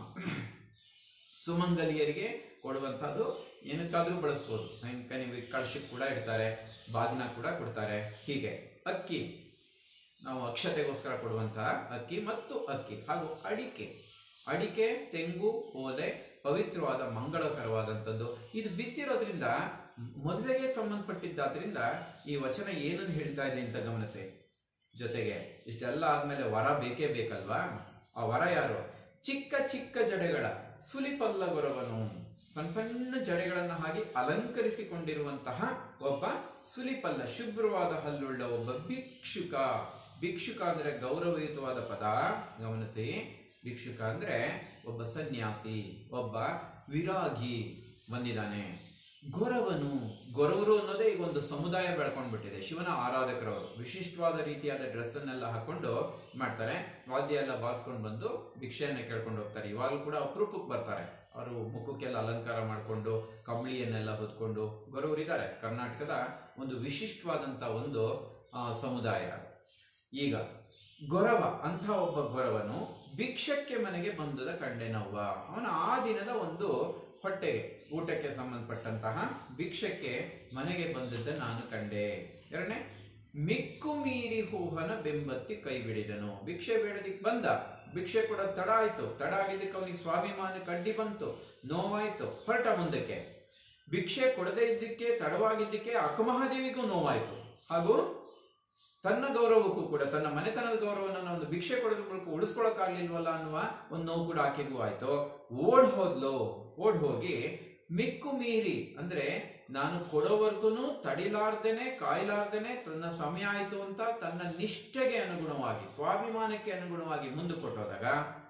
ಸುಮಂಗಲಿಯರಿಗೆ ಕೊಡುವಂಥದ್ದು ಏನಕ್ಕಾದ್ರೂ ಬಳಸ್ಬೋದು ನೀವು ಕಳಶಕ್ಕೆ ಕೂಡ ಇಡ್ತಾರೆ ಬಾಗಿನ ಕೂಡ ಕೊಡ್ತಾರೆ ಹೀಗೆ ಅಕ್ಕಿ ನಾವು ಅಕ್ಷತೆಗೋಸ್ಕರ ಕೊಡುವಂತಹ ಅಕ್ಕಿ ಮತ್ತು ಅಕ್ಕಿ ಹಾಗೂ ಅಡಿಕೆ ಅಡಿಕೆ ತೆಂಗು ಓಲೆ ಪವಿತ್ರವಾದ ಮಂಗಳಕರವಾದಂಥದ್ದು ಇದು ಬಿತ್ತಿರೋದ್ರಿಂದ ಮದುವೆಗೆ ಸಂಬಂಧಪಟ್ಟಿದ್ದಾದ್ರಿಂದ ಈ ವಚನ ಏನನ್ನು ಹೇಳ್ತಾ ಇದೆ ಅಂತ ಗಮನಿಸಿ ಜೊತೆಗೆ ಇಷ್ಟೆಲ್ಲ ಆದ್ಮೇಲೆ ವರ ಬೇಕೇ ಬೇಕಲ್ವಾ ಆ ವರ ಯಾರು ಚಿಕ್ಕ ಚಿಕ್ಕ ಜಡೆಗಳ ಸುಲಿಪಲ್ಲ ಗೊರವನು ಸಣ್ಣ ಸಣ್ಣ ಜಡೆಗಳನ್ನ ಹಾಗೆ ಅಲಂಕರಿಸಿಕೊಂಡಿರುವಂತಹ ಒಬ್ಬ ಸುಲಿಪಲ್ಲ ಶುಭ್ರವಾದ ಹಲ್ಲುಳ್ಳ ಒಬ್ಬ ಭಿಕ್ಷುಕ ಭಿಕ್ಷುಕ ಅಂದ್ರೆ ಗೌರವಯುತವಾದ ಪದ ಗಮನಿಸಿ ಭಿಕ್ಷುಕ ಅಂದ್ರೆ ಒಬ್ಬ ಸನ್ಯಾಸಿ ಒಬ್ಬ ವಿರಾಗಿ ಬಂದಿದ್ದಾನೆ ಗೊರವನು ಗೊರವರು ಅನ್ನೋದೇ ಈಗ ಒಂದು ಸಮುದಾಯ ಬೆಳ್ಕೊಂಡ್ಬಿಟ್ಟಿದೆ ಶಿವನ ಆರಾಧಕರವರು ವಿಶಿಷ್ಟವಾದ ರೀತಿಯಾದ ಡ್ರೆಸ್ ಅನ್ನೆಲ್ಲ ಹಾಕೊಂಡು ಮಾಡ್ತಾರೆ ವಾದ್ಯ ಎಲ್ಲ ಬಾರಿಸ್ಕೊಂಡು ಬಂದು ಭಿಕ್ಷೆಯನ್ನ ಕೇಳ್ಕೊಂಡು ಹೋಗ್ತಾರೆ ಇವಾಗಲೂ ಕೂಡ ಅಪರೂಪಕ್ಕೆ ಬರ್ತಾರೆ ಅವರು ಮುಖಕ್ಕೆಲ್ಲ ಅಲಂಕಾರ ಮಾಡಿಕೊಂಡು ಕಂಬಳಿಯನ್ನೆಲ್ಲ ಹೊತ್ಕೊಂಡು ಗೊರವರಿದ್ದಾರೆ ಕರ್ನಾಟಕದ ಒಂದು ವಿಶಿಷ್ಟವಾದಂತ ಒಂದು ಆ, ಸಮುದಾಯ ಈಗ ಗೊರವ ಅಂತ ಒಬ್ಬ ಗೊರವನು ಭಿಕ್ಷಕ್ಕೆ ಮನೆಗೆ ಬಂದದ ಕಂಡೆನವ್ವ ಅವನ ಆ ದಿನದ ಒಂದು ಹೊಟ್ಟೆಗೆ ಊಟಕ್ಕೆ ಸಂಬಂಧಪಟ್ಟಂತಹ ಭಿಕ್ಷಕ್ಕೆ ಮನೆಗೆ ಬಂದದ್ದ ನಾನು ಕಂಡೆ ಎರಡನೇ ಮಿಕ್ಕು ಮೀರಿ ಹೂಹನ ಬೆಂಬತ್ತಿ ಕೈ ಬಿಡಿದನು ಭಿಕ್ಷೆ ಬೇಡದಿಕ್ ಬಂದ ಭಿಕ್ಷೆ ಕೂಡ ತಡ ಆಯ್ತು ತಡ ಆಗಿದ್ದಕ್ಕೆ ಅವನಿಗೆ ಸ್ವಾಭಿಮಾನಕ್ಕೆ ಅಡ್ಡಿ ಬಂತು ನೋವಾಯ್ತು ಹೊರಟ ಮುಂದಕ್ಕೆ ಭಿಕ್ಷೆ ಕೊಡದೇ ಇದ್ದಕ್ಕೆ ತಡವಾಗಿದ್ದಕ್ಕೆ ಅಕ್ಕಮಹಾದೇವಿಗೂ ನೋವಾಯ್ತು ಹಾಗೂ ತನ್ನ ಗೌರವಕ್ಕೂ ಕೂಡ ತನ್ನ ಮನೆತನದ ಗೌರವವನ್ನು ಒಂದು ಭಿಕ್ಷೆ ಕೊಡೋದ್ರ ಮೂಲಕ ಉಳಿಸ್ಕೊಳಕ್ಕಾಗ್ಲಿಲ್ವಲ್ಲ ಅನ್ನುವ ಒಂದು ನೋವು ಕೂಡ ಆಕೆಗೂ ಆಯ್ತು ಓಡ್ ಹೋದ್ಲು ಓಡ್ ಹೋಗಿ ಮಿಕ್ಕು ಮೀರಿ ಅಂದ್ರೆ ನಾನು ಕೊಡೋವರ್ಗುನು ತಡಿಲಾರ್ದೇನೆ ಕಾಯ್ಲಾರ್ದೇನೆ ತನ್ನ ಸಮಯ ಆಯ್ತು ಅಂತ ತನ್ನ ನಿಷ್ಠೆಗೆ ಅನುಗುಣವಾಗಿ ಸ್ವಾಭಿಮಾನಕ್ಕೆ ಅನುಗುಣವಾಗಿ ಮುಂದೆ ಕೊಟ್ಟೋದಾಗ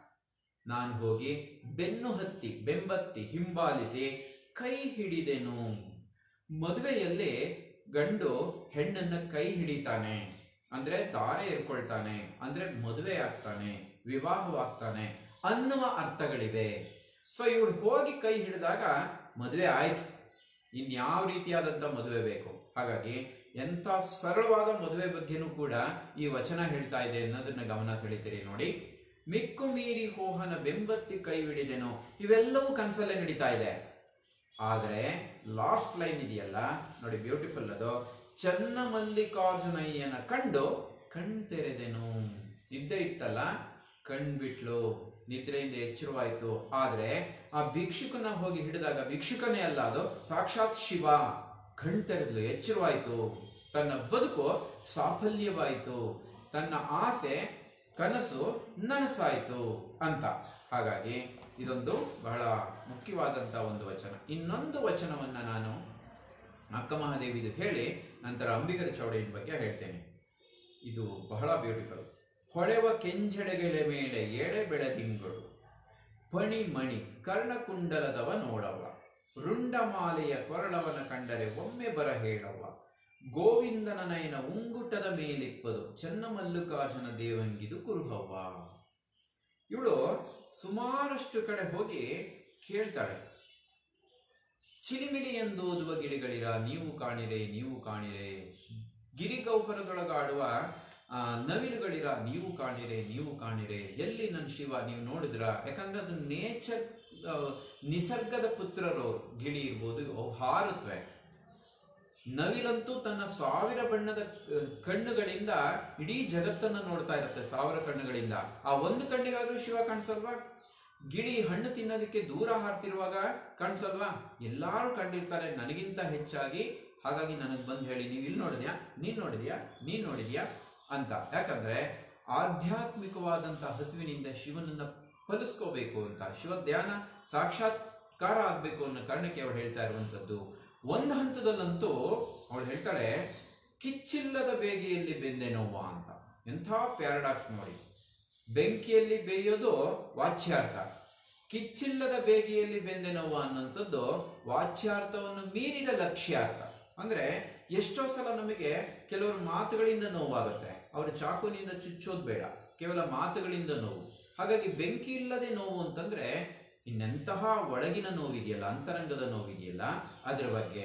ನಾನು ಹೋಗಿ ಬೆನ್ನು ಹತ್ತಿ ಬೆಂಬತ್ತಿ ಹಿಂಬಾಲಿಸಿ ಕೈ ಹಿಡಿದೆನು ಮದುವೆಯಲ್ಲಿ ಗಂಡು ಹೆಣ್ಣನ್ನ ಕೈ ಹಿಡಿತಾನೆ ಅಂದ್ರೆ ದಾರೆ ಇರ್ಕೊಳ್ತಾನೆ ಅಂದ್ರೆ ಮದುವೆ ಆಗ್ತಾನೆ ವಿವಾಹವಾಗ್ತಾನೆ ಅನ್ನುವ ಅರ್ಥಗಳಿವೆ ಸೊ ಇವಳು ಹೋಗಿ ಕೈ ಹಿಡಿದಾಗ ಮದುವೆ ಆಯ್ತು ಇನ್ಯಾವ ರೀತಿಯಾದಂತ ಮದುವೆ ಬೇಕು ಹಾಗಾಗಿ ಎಂತ ಸರಳವಾದ ಮದುವೆ ಬಗ್ಗೆನೂ ಕೂಡ ಈ ವಚನ ಹೇಳ್ತಾ ಇದೆ ಅನ್ನೋದನ್ನ ಗಮನ ಸೆಳಿತೀರಿ ನೋಡಿ ಮಿಕ್ಕು ಮೀರಿ ಹೋಹನ ಬೆಂಬತ್ತಿ ಕೈ ಹಿಡಿದೆನು ಇವೆಲ್ಲವೂ ಕನ್ಸಲ್ಲೇ ನಡೀತಾ ಇದೆ ಆದ್ರೆ ಲಾಸ್ಟ್ ಲೈನ್ ಇದೆಯಲ್ಲ ನೋಡಿ ಬ್ಯೂಟಿಫುಲ್ ಅದು ಚನ್ನ ಮಲ್ಲಿಕಾರ್ಜುನಯ್ಯನ ಕಂಡು ಕಣ್ ತೆರೆದೆನು ನಿದ್ದೆ ಇತ್ತಲ್ಲ ಕಣ್ ಬಿಟ್ಲು ನಿದ್ರೆಯಿಂದ ಎಚ್ಚರವಾಯ್ತು ಆದ್ರೆ ಆ ಭಿಕ್ಷುಕನ ಹೋಗಿ ಹಿಡಿದಾಗ ಭಿಕ್ಷುಕನೇ ಅಲ್ಲ ಅದು ಸಾಕ್ಷಾತ್ ಶಿವ ಕಣ್ ತೆರೆದ್ಲು ಎಚ್ಚರವಾಯ್ತು ತನ್ನ ಬದುಕು ಸಾಫಲ್ಯವಾಯಿತು ತನ್ನ ಆಸೆ ಕನಸು ನನಸಾಯ್ತು ಅಂತ ಹಾಗಾಗಿ ಇದೊಂದು ಬಹಳ ಮುಖ್ಯವಾದಂತ ಒಂದು ವಚನ ಇನ್ನೊಂದು ವಚನವನ್ನ ನಾನು ಅಕ್ಕ ಮಹಾದೇವಿದು ಹೇಳಿ ನಂತರ ಅಂಬಿಗರ ಚೌಡೆಯ ಬಗ್ಗೆ ಹೇಳ್ತೇನೆ ಇದು ಬಹಳ ಬ್ಯೂಟಿಫುಲ್ ಹೊಳೆವ ಕೆಂಜೆಡೆಗೆಳೆ ಮೇಲೆ ಎಡೆ ಬೆಳೆದಿಂಗಳು ಪಣಿ ಮಣಿ ಕರ್ಣಕುಂಡಲದವ ನೋಡವ ರುಂಡಮಾಲೆಯ ಕೊರಳವನ ಕಂಡರೆ ಒಮ್ಮೆ ಬರ ಹೇಳವ ಗೋವಿಂದನ ನಯನ ಉಂಗುಟದ ಮೇಲಿಪ್ಪದು ಚನ್ನಮಲ್ಲಿಕಾರ್ಜುನ ದೇವಂಗಿದು ಕುರುಹವ್ವ ಇವಳು ಸುಮಾರಷ್ಟು ಕಡೆ ಹೋಗಿ ಕೇಳ್ತಾಳೆ ಚಿಲಿಮಿಲಿ ಎಂದು ಓದುವ ಗಿಳಿಗಳಿರ ನೀವು ಕಾಣಿರೆ ನೀವು ಕಾಣಿರೆ ಗಿರಿಗೌಹರಗಳಗಾಡುವ ಆ, ನವಿಲುಗಳಿರ ನೀವು ಕಾಣಿರೆ ನೀವು ಕಾಣಿರೆ ಎಲ್ಲಿ ನನ್ನ ಶಿವ ನೀವು ನೋಡಿದ್ರ ಯಾಕಂದ್ರೆ ಅದು ನೇಚರ್ ನಿಸರ್ಗದ ಪುತ್ರರು ಗಿಳಿ ಇರ್ಬೋದು ಅವು ಹಾರುತ್ತವೆ ನವಿಲಂತೂ ತನ್ನ ಸಾವಿರ ಬಣ್ಣದ ಅಹ್, ಕಣ್ಣುಗಳಿಂದ ಇಡೀ ಜಗತ್ತನ್ನ ನೋಡ್ತಾ ಇರುತ್ತೆ ಸಾವಿರ ಕಣ್ಣುಗಳಿಂದ ಆ ಒಂದು ಕಣ್ಣಿಗಾದ್ರೂ ಶಿವ ಕಾಣಿಸಲ್ವಾ ಗಿಳಿ ಹಣ್ಣು ತಿನ್ನೋದಕ್ಕೆ ದೂರ ಹಾರ್ತಿರುವಾಗ ಕಾಣಿಸಲ್ವಾ ಎಲ್ಲಾರು ಕಂಡಿರ್ತಾರೆ ನನಗಿಂತ ಹೆಚ್ಚಾಗಿ ಹಾಗಾಗಿ ನನಗೆ ಬಂದು ಹೇಳಿ ನೀವು ಇಲ್ಲಿ ನೋಡಿದ್ಯಾ ನೀನ್ ನೋಡಿದ್ಯಾ ನೀನ್ ನೋಡಿದ್ಯಾ ಅಂತ ಯಾಕಂದ್ರೆ ಆಧ್ಯಾತ್ಮಿಕವಾದಂತ ಹಸುವಿನಿಂದ ಶಿವನನ್ನ ಫಲಿಸ್ಕೋಬೇಕು ಅಂತ ಶಿವ ಧ್ಯಾನ ಸಾಕ್ಷಾತ್ಕಾರ ಆಗ್ಬೇಕು ಅನ್ನೋ ಕಾರಣಕ್ಕೆ ಅವಳು ಹೇಳ್ತಾ ಇರುವಂತದ್ದು ಒಂದು ಹಂತದಲ್ಲಂತೂ ಅವಳು ಹೇಳ್ತಾಳೆ ಕಿಚ್ಚಿಲ್ಲದ ಬೇಗೆಯಲ್ಲಿ ಬೆಂದೆ ನೋವ ಅಂತ ಎಂಥ ಪ್ಯಾರಡಾಕ್ಸ್ ನೋಡಿ ಬೆಂಕಿಯಲ್ಲಿ ಬೇಯೋದು ವಾಚ್ಯಾರ್ಥ ಕಿಚ್ಚಿಲ್ಲದ ಬೇಗೆಯಲ್ಲಿ ಬೆಂದೆ ನೋವು ಅನ್ನೋಂಥದ್ದು ವಾಚ್ಯಾರ್ಥವನ್ನು ಮೀರಿದ ಲಕ್ಷ್ಯಾರ್ಥ ಅಂದ್ರೆ ಎಷ್ಟೋ ಸಲ ನಮಗೆ ಕೆಲವರು ಮಾತುಗಳಿಂದ ನೋವಾಗುತ್ತೆ ಅವರು ಚಾಕುನಿಂದ ಚುಚ್ಚೋದು ಬೇಡ ಕೇವಲ ಮಾತುಗಳಿಂದ ನೋವು ಹಾಗಾಗಿ ಬೆಂಕಿ ಇಲ್ಲದೆ ನೋವು ಅಂತಂದ್ರೆ ಇನ್ನೆಂತಹ ಒಳಗಿನ ನೋವಿದೆಯಲ್ಲ ಅಂತರಂಗದ ನೋವಿದೆಯಲ್ಲ ಅದ್ರ ಬಗ್ಗೆ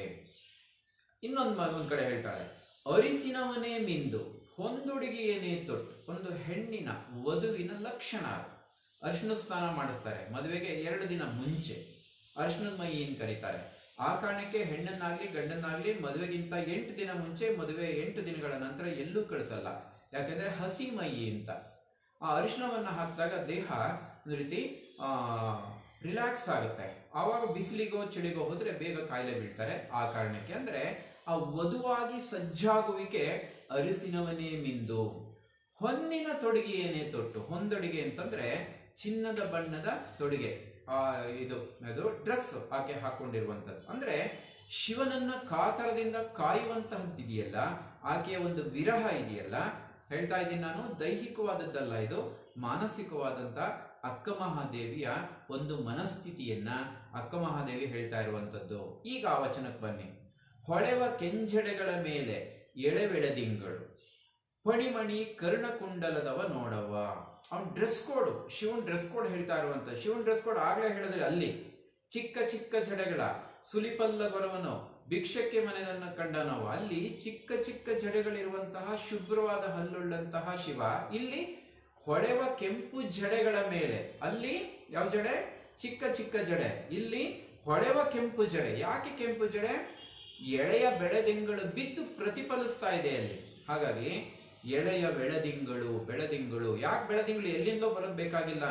ಇನ್ನೊಂದು ಒಂದ್ ಕಡೆ ಹೇಳ್ತಾಳೆ ಅರಿಸಿನವನೇ ಮಿಂದು ಹೊಂದುಡುಗಿಯೇನೇ ತೊಟ್ಟು ಒಂದು ಹೆಣ್ಣಿನ ವಧುವಿನ ಲಕ್ಷಣ ಅದು. ಅರಿಶಿನ ಸ್ನಾನ ಮಾಡಿಸ್ತಾರೆ ಮದುವೆಗೆ ಎರಡು ದಿನ ಮುಂಚೆ ಅರಿಶಿನದ ಮೈ ಏನ್ ಕರೀತಾರೆ ಆ ಕಾರಣಕ್ಕೆ ಹೆಣ್ಣನ್ನಾಗ್ಲಿ ಗಂಡನ್ನಾಗ್ಲಿ ಮದುವೆಗಿಂತ ಎಂಟು ದಿನ ಮುಂಚೆ ಮದುವೆ ಎಂಟು ದಿನಗಳ ನಂತರ ಎಲ್ಲೂ ಕಳಿಸಲ್ಲ ಯಾಕಂದ್ರೆ ಹಸಿ ಮೈ ಅಂತ ಆ ಅರಿಶಿನವನ್ನ ಹಾಕಿದಾಗ ದೇಹ ಒಂದು ರೀತಿ ಆ ರಿಲ್ಯಾಕ್ಸ್ ಆಗುತ್ತೆ ಆವಾಗ ಬಿಸಿಲಿಗೋ ಚಳಿಗೋ ಹೋದ್ರೆ ಬೇಗ ಕಾಯಿಲೆ ಬೀಳ್ತಾರೆ ಆ ಕಾರಣಕ್ಕೆ ಅಂದ್ರೆ ಆ ವಧುವಾಗಿ ಸಜ್ಜಾಗುವಿಕೆ ಅರಿಸಿನವನೇ ಮಿಂದು ಹೊನ್ನಿನ ತೊಡುಗೆಯೇನೇ ತೊಟ್ಟು ಹೊಂದೊಡಿಗೆ ಅಂತಂದ್ರೆ ಚಿನ್ನದ ಬಣ್ಣದ ತೊಡುಗೆ ಆ ಇದು ಅದು ಡ್ರೆಸ್ ಆಕೆ ಹಾಕೊಂಡಿರುವಂತದ್ದು ಅಂದ್ರೆ ಶಿವನನ್ನ ಕಾತರದಿಂದ ಕಾಯುವಂತಹದ್ದಿದೆಯಲ್ಲ ಆಕೆಯ ಒಂದು ವಿರಹ ಇದೆಯಲ್ಲ ಹೇಳ್ತಾ ಇದ್ದೀನಿ ನಾನು ದೈಹಿಕವಾದದ್ದಲ್ಲ ಇದು ಮಾನಸಿಕವಾದಂತ ಅಕ್ಕ ಮಹಾದೇವಿಯ ಒಂದು ಮನಸ್ಥಿತಿಯನ್ನ ಅಕ್ಕ ಮಹಾದೇವಿ ಹೇಳ್ತಾ ಇರುವಂತದ್ದು ಈಗ ಆ ವಚನಕ್ಕೆ ಬನ್ನಿ ಹೊಳೆವ ಕೆಂಜೆಡೆಗಳ ಮೇಲೆ ಎಳೆವೆಳೆದಿಂಗಳು ಪಣಿಮಣಿ ಕರ್ಣಕುಂಡಲದವ ನೋಡವ ಅವನ್ ಡ್ರೆಸ್ ಕೋಡ್ ಶಿವನ್ ಡ್ರೆಸ್ ಕೋಡ್ ಹೇಳ್ತಾ ಇರುವಂತ ಶಿವನ್ ಡ್ರೆಸ್ ಕೋಡ್ ಆಗ್ಲೇ ಹೇಳಿದ್ರೆ ಅಲ್ಲಿ ಚಿಕ್ಕ ಚಿಕ್ಕ ಜಡೆಗಳ ಸುಲಿಪಲ್ಲ ಗೊರವನು ಭಿಕ್ಷಕ್ಕೆ ಮನೆಯನ್ನ ಕಂಡನವ ಅಲ್ಲಿ ಚಿಕ್ಕ ಚಿಕ್ಕ ಜಡೆಗಳಿರುವಂತಹ ಶುಭ್ರವಾದ ಹಲ್ಲುಳ್ಳಂತಹ ಶಿವ ಇಲ್ಲಿ ಹೊಳೆವ ಕೆಂಪು ಜಡೆಗಳ ಮೇಲೆ ಅಲ್ಲಿ ಯಾವ ಜಡೆ ಚಿಕ್ಕ ಚಿಕ್ಕ ಜಡೆ ಇಲ್ಲಿ ಹೊಳೆವ ಕೆಂಪು ಜಡೆ ಯಾಕೆ ಕೆಂಪು ಜಡೆ ಎಳೆಯ ಬೆಳೆದಿಂಗಳು ಬಿದ್ದು ಪ್ರತಿಫಲಿಸ್ತಾ ಇದೆ ಅಲ್ಲಿ ಹಾಗಾಗಿ ಎಳೆಯ ಬೆಳದಿಂಗಳು ಬೆಳದಿಂಗಳು ಯಾಕೆ ಬೆಳದಿಂಗಳು ಎಲ್ಲಿಂದೋ ಬರೋದ್ ಬೇಕಾಗಿಲ್ಲ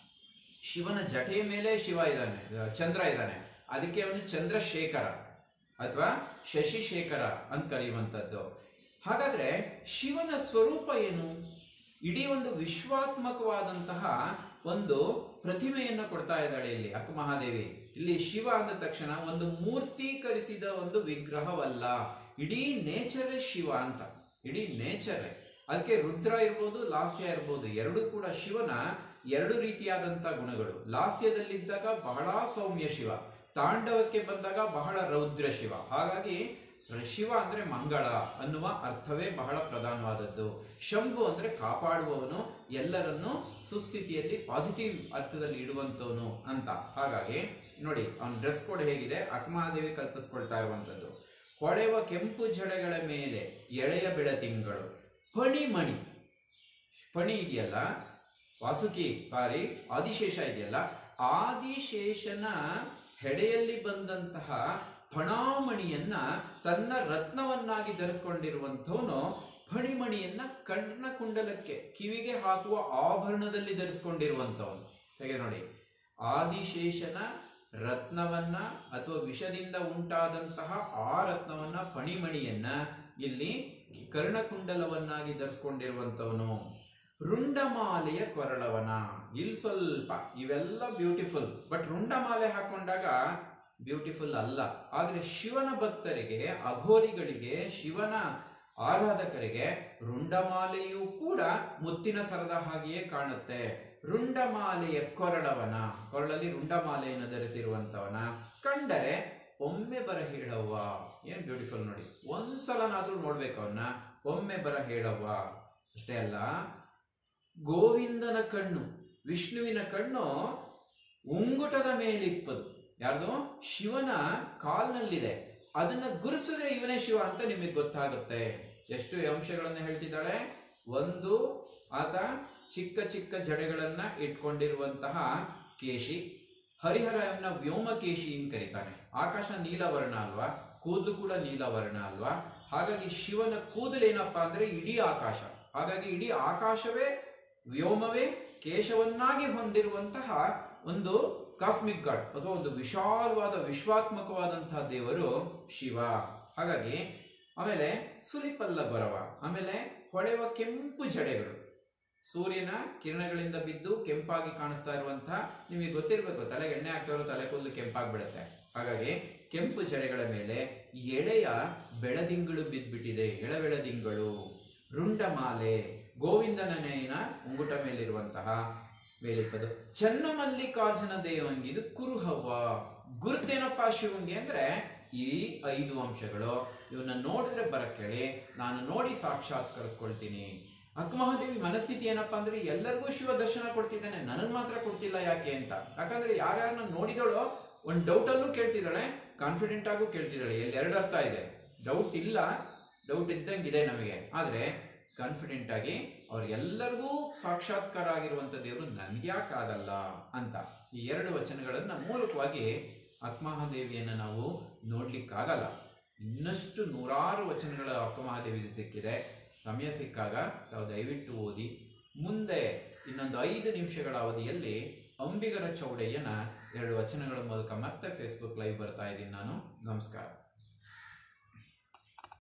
ಶಿವನ ಜಟೆಯ ಮೇಲೆ ಶಿವ ಇದ್ದಾನೆ ಚಂದ್ರ ಇದ್ದಾನೆ ಅದಕ್ಕೆ ಅವನು ಚಂದ್ರಶೇಖರ ಅಥವಾ ಶಶಿಶೇಖರ ಅಂತ ಕರೆಯುವಂಥದ್ದು ಹಾಗಾದ್ರೆ ಶಿವನ ಸ್ವರೂಪ ಏನು ಇಡೀ ಒಂದು ವಿಶ್ವಾತ್ಮಕವಾದಂತಹ ಒಂದು ಪ್ರತಿಮೆಯನ್ನು ಕೊಡ್ತಾ ಇದ್ದಾಳೆ ಇಲ್ಲಿ ಅಕ್ಕ ಮಹಾದೇವಿ ಇಲ್ಲಿ ಶಿವ ಅಂದ ತಕ್ಷಣ ಒಂದು ಮೂರ್ತೀಕರಿಸಿದ ಒಂದು ವಿಗ್ರಹವಲ್ಲ ಇಡೀ ನೇಚರೇ ಶಿವ ಅಂತ ಇಡೀ ನೇಚರೇ ಅದಕ್ಕೆ ರುದ್ರ ಇರ್ಬೋದು ಲಾಸ್ಯ ಇರ್ಬೋದು ಎರಡೂ ಕೂಡ ಶಿವನ ಎರಡು ರೀತಿಯಾದಂತ ಗುಣಗಳು ಲಾಸ್ಯದಲ್ಲಿದ್ದಾಗ ಬಹಳ ಸೌಮ್ಯ ಶಿವ ತಾಂಡವಕ್ಕೆ ಬಂದಾಗ ಬಹಳ ರೌದ್ರ ಶಿವ ಹಾಗಾಗಿ ಶಿವ ಅಂದ್ರೆ ಮಂಗಳ ಅನ್ನುವ ಅರ್ಥವೇ ಬಹಳ ಪ್ರಧಾನವಾದದ್ದು ಶಂಭು ಅಂದ್ರೆ ಕಾಪಾಡುವವನು ಎಲ್ಲರನ್ನು ಸುಸ್ಥಿತಿಯಲ್ಲಿ ಪಾಸಿಟಿವ್ ಅರ್ಥದಲ್ಲಿ ಇಡುವಂತವನು ಅಂತ ಹಾಗಾಗಿ ನೋಡಿ ಅವನ ಡ್ರೆಸ್ ಕೋಡ್ ಹೇಗಿದೆ ಅಕ್ಮಹಾದೇವಿ ಕಲ್ಪಿಸ್ಕೊಳ್ತಾ ಇರುವಂತದ್ದು ಹೊಳೆವ ಕೆಂಪು ಜಡೆಗಳ ಮೇಲೆ ಎಳೆಯ ಬೆಳತಿಂಗಳು ಫಣಿಮಣಿ ಫಣಿ ಇದೆಯಲ್ಲ ವಾಸುಕಿ ಸಾರಿ ಆದಿಶೇಷ ಇದೆಯಲ್ಲ ಆದಿಶೇಷನ ಹೆಡೆಯಲ್ಲಿ ಬಂದಂತಹ ಫಣಾಮಣಿಯನ್ನ ತನ್ನ ರತ್ನವನ್ನಾಗಿ ಧರಿಸ್ಕೊಂಡಿರುವಂಥವನು ಫಣಿಮಣಿಯನ್ನ ಕಣ್ಣ ಕುಂಡಲಕ್ಕೆ ಕಿವಿಗೆ ಹಾಕುವ ಆಭರಣದಲ್ಲಿ ಧರಿಸ್ಕೊಂಡಿರುವಂಥವನು ಹೇಗೆ ನೋಡಿ ಆದಿಶೇಷನ ರತ್ನವನ್ನ ಅಥವಾ ವಿಷದಿಂದ ಉಂಟಾದಂತಹ ಆ ರತ್ನವನ್ನ ಫಣಿಮಣಿಯನ್ನ ಇಲ್ಲಿ ಕರ್ಣಕುಂಡಲವನ್ನಾಗಿ ಧರಿಸ್ಕೊಂಡಿರುವಂಥವನು ರುಂಡಮಾಲೆಯ ಕೊರಳವನ ಇಲ್ಲಿ ಸ್ವಲ್ಪ ಇವೆಲ್ಲ ಬ್ಯೂಟಿಫುಲ್ ಬಟ್ ರುಂಡಮಾಲೆ ಹಾಕೊಂಡಾಗ ಬ್ಯೂಟಿಫುಲ್ ಅಲ್ಲ ಆದ್ರೆ ಶಿವನ ಭಕ್ತರಿಗೆ ಅಘೋರಿಗಳಿಗೆ ಶಿವನ ಆರಾಧಕರಿಗೆ ರುಂಡಮಾಲೆಯೂ ಕೂಡ ಮುತ್ತಿನ ಸರದ ಹಾಗೆಯೇ ಕಾಣುತ್ತೆ ರುಂಡಮಾಲೆಯ ಕೊರಳವನ ಕೊರಳಲ್ಲಿ ರುಂಡಮಾಲೆಯನ್ನು ಧರಿಸಿರುವಂತವನ ಕಂಡರೆ ಒಮ್ಮೆ ಬರ ಹೇಳವ್ವ ಏನ್ ಬ್ಯೂಟಿಫುಲ್ ನೋಡಿ ಒಂದ್ಸಲನಾದ್ರೂ ನೋಡ್ಬೇಕು ಅವನ್ನ ಒಮ್ಮೆ ಬರ ಹೇಳವ್ವ ಅಷ್ಟೇ ಅಲ್ಲ ಗೋವಿಂದನ ಕಣ್ಣು ವಿಷ್ಣುವಿನ ಕಣ್ಣು ಉಂಗುಟದ ಮೇಲಿಪ್ಪದು ಯಾರ್ದು ಶಿವನ ಕಾಲ್ನಲ್ಲಿದೆ ಅದನ್ನ ಗುರುಸಿದ್ರೆ ಇವನೇ ಶಿವ ಅಂತ ನಿಮಗೆ ಗೊತ್ತಾಗುತ್ತೆ ಎಷ್ಟು ಅಂಶಗಳನ್ನ ಹೇಳ್ತಿದ್ದಾಳೆ ಒಂದು ಆತ ಚಿಕ್ಕ ಚಿಕ್ಕ ಜಡೆಗಳನ್ನ ಇಟ್ಕೊಂಡಿರುವಂತಹ ಕೇಶಿ ಹರಿಹರನ ವ್ಯೋಮಕೇಶಿ ಅಂತ ಕರೀತಾನೆ ಆಕಾಶ ನೀಲವರ್ಣ ಅಲ್ವಾ ಕೂದಲು ಕೂಡ ನೀಲವರ್ಣ ಅಲ್ವಾ ಹಾಗಾಗಿ ಶಿವನ ಕೂದಲೇನಪ್ಪಾ ಅಂದ್ರೆ ಇಡೀ ಆಕಾಶ ಹಾಗಾಗಿ ಇಡೀ ಆಕಾಶವೇ ವ್ಯೋಮವೇ ಕೇಶವನ್ನಾಗಿ ಹೊಂದಿರುವಂತಹ ಒಂದು ಕಾಸ್ಮಿಕ್ ಗಾಡ್ ಅಥವಾ ಒಂದು ವಿಶಾಲವಾದ ವಿಶ್ವಾತ್ಮಕವಾದಂತಹ ದೇವರು ಶಿವ ಹಾಗಾಗಿ ಆಮೇಲೆ ಸುಲಿಪಲ್ಲ ಬರವ ಆಮೇಲೆ ಹೊಳೆವ ಕೆಂಪು ಜಡೆಗಳು ಸೂರ್ಯನ ಕಿರಣಗಳಿಂದ ಬಿದ್ದು ಕೆಂಪಾಗಿ ಕಾಣಿಸ್ತಾ ಇರುವಂತಹ ನಿಮಗೆ ಗೊತ್ತಿರಬೇಕು ತಲೆಗೆ ಎಣ್ಣೆ ಹಾಕ್ತವ್ರು ತಲೆ ಕೂದಲು ಕೆಂಪಾಗ್ಬಿಡುತ್ತೆ ಹಾಗಾಗಿ ಕೆಂಪು ಜಡೆಗಳ ಮೇಲೆ ಎಳೆಯ ಬೆಳದಿಂಗಳು ಬಿದ್ದ್ಬಿಟ್ಟಿದೆ ಎಳ ಬೆಳದಿಂಗಳು ರುಂಡಮಾಲೆ ಗೋವಿಂದನನೆಯ ಉಂಗುಟ ಮೇಲಿರುವಂತಹ ಮೇಲಿಪ್ಪದು ಚನ್ನಮಲ್ಲಿಕಾರ್ಜುನ ದೇವಂಗಿ ಇದು ಕುರುಹವ್ವ ಗುರುತೇನಪ್ಪ ಶಿವಂಗಿ ಅಂದ್ರೆ ಈ ಐದು ಅಂಶಗಳು ಇವನ್ನ ನೋಡಿದ್ರೆ ಬರಕ್ಕೇಳಿ ನಾನು ನೋಡಿ ಸಾಕ್ಷಾತ್ಕರಿಸ್ಕೊಳ್ತೀನಿ ಅಕ್ಕಮಹಾದೇವಿ ಮನಸ್ಥಿತಿ ಏನಪ್ಪಾ ಅಂದ್ರೆ ಎಲ್ಲರಿಗೂ ಶಿವ ದರ್ಶನ ಕೊಡ್ತಿದ್ದಾನೆ ನನಗ್ ಮಾತ್ರ ಕೊಡ್ತಿಲ್ಲ ಯಾಕೆ ಅಂತ ಯಾಕಂದ್ರೆ ಯಾರ್ಯಾರನ್ನ ನೋಡಿದಳೋ ಒಂದ್ ಡೌಟ್ ಅಲ್ಲೂ ಕೇಳ್ತಿದ್ದಾಳೆ ಕಾನ್ಫಿಡೆಂಟ್ ಆಗೂ ಕೇಳ್ತಿದ್ದಾಳೆ ಎಲ್ಲಿ ಎರಡು ಅರ್ಥ ಇದೆ ಡೌಟ್ ಇಲ್ಲ ಡೌಟ್ ಇದ್ದಂಗಿದೆ ನಮಗೆ ಆದ್ರೆ ಕಾನ್ಫಿಡೆಂಟ್ ಆಗಿ ಅವ್ರಿಗೆಲ್ಲರಿಗೂ ಸಾಕ್ಷಾತ್ಕಾರ ಆಗಿರುವಂತ ದೇವರು ನನ್ಗ್ಯಾಕಾಗಲ್ಲ ಅಂತ ಈ ಎರಡು ವಚನಗಳನ್ನ ಮೂಲಕವಾಗಿ ಅಕ್ಮಹಾದೇವಿಯನ್ನ ನಾವು ನೋಡ್ಲಿಕ್ಕಾಗಲ್ಲ ಇನ್ನಷ್ಟು ನೂರಾರು ವಚನಗಳ ಅಕ್ಕಮಹಾದೇವಿ ಸಿಕ್ಕಿದೆ ಸಮಯ ಸಿಕ್ಕಾಗ ತಾವು ದಯವಿಟ್ಟು ಓದಿ ಮುಂದೆ ಇನ್ನೊಂದು ಐದು ನಿಮಿಷಗಳ ಅವಧಿಯಲ್ಲಿ ಅಂಬಿಗರ ಚೌಡಯ್ಯನ ಎರಡು ವಚನಗಳ ಮೂಲಕ ಮತ್ತೆ ಫೇಸ್ಬುಕ್ ಲೈವ್ ಬರ್ತಾ ಇದ್ದೀನಿ ನಾನು ನಮಸ್ಕಾರ